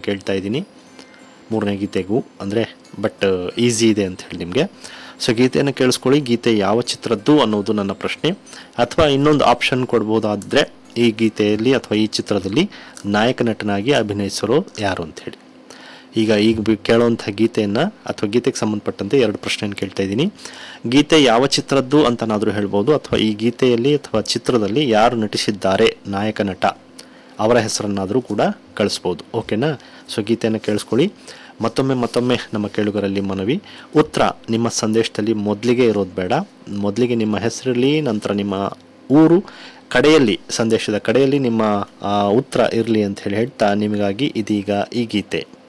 ಕೇಳ್ತಾ ಇದ್ದೀನಿ ಮೂರನೇ ಗೀತೆಗೂ ಅಂದರೆ ಬಟ್ ಈಸಿ ಇದೆ ಅಂತ ಹೇಳಿ ನಿಮಗೆ ಸೊ ಗೀತೆಯನ್ನು ಕೇಳಿಸ್ಕೊಳ್ಳಿ ಗೀತೆ ಯಾವ ಚಿತ್ರದ್ದು ಅನ್ನೋದು ನನ್ನ ಪ್ರಶ್ನೆ ಅಥವಾ ಇನ್ನೊಂದು ಆಪ್ಷನ್ ಕೊಡ್ಬೋದಾದರೆ ಈ ಗೀತೆಯಲ್ಲಿ ಅಥವಾ ಈ ಚಿತ್ರದಲ್ಲಿ ನಾಯಕ ನಟನಾಗಿ ಅಭಿನಯಿಸೋರು ಯಾರು ಅಂತ ಹೇಳಿ ಈಗ ಈಗ ಬಿ- ಕೇಳೋವಂಥ ಗೀತೆಯನ್ನು ಅಥವಾ ಗೀತೆಗೆ ಸಂಬಂಧಪಟ್ಟಂತೆ ಎರಡು ಪ್ರಶ್ನೆಯನ್ನು ಕೇಳ್ತಾ ಇದ್ದೀನಿ ಗೀತೆ ಯಾವ ಚಿತ್ರದ್ದು ಅಂತನಾದರೂ ಹೇಳ್ಬೋದು ಅಥವಾ ಈ ಗೀತೆಯಲ್ಲಿ ಅಥವಾ ಚಿತ್ರದಲ್ಲಿ ಯಾರು ನಟಿಸಿದ್ದಾರೆ ನಾಯಕ ನಟ ಅವರ ಹೆಸರನ್ನಾದರೂ ಕೂಡ ಕಳಿಸ್ಬೋದು ಓಕೆನಾ ಸೊ ಗೀತೆಯನ್ನು ಕೇಳಿಸ್ಕೊಳ್ಳಿ ಮತ್ತೊಮ್ಮೆ ಮತ್ತೊಮ್ಮೆ ನಮ್ಮ ಕೇಳುಗರಲ್ಲಿ ಮನವಿ ಉತ್ತರ ನಿಮ್ಮ ಸಂದೇಶದಲ್ಲಿ ಮೊದಲಿಗೆ ಇರೋದು ಬೇಡ ಮೊದಲಿಗೆ ನಿಮ್ಮ ಹೆಸರಿರಲಿ ನಂತರ ನಿಮ್ಮ ಊರು ಕಡೆಯಲ್ಲಿ ಸಂದೇಶದ ಕಡೆಯಲ್ಲಿ ನಿಮ್ಮ ಆ, ಉತ್ತರ ಇರಲಿ ಅಂತ ಹೇಳಿ ಹೇಳ್ತಾ ನಿಮಗಾಗಿ ಇದೀಗ ಈ ಗೀತೆ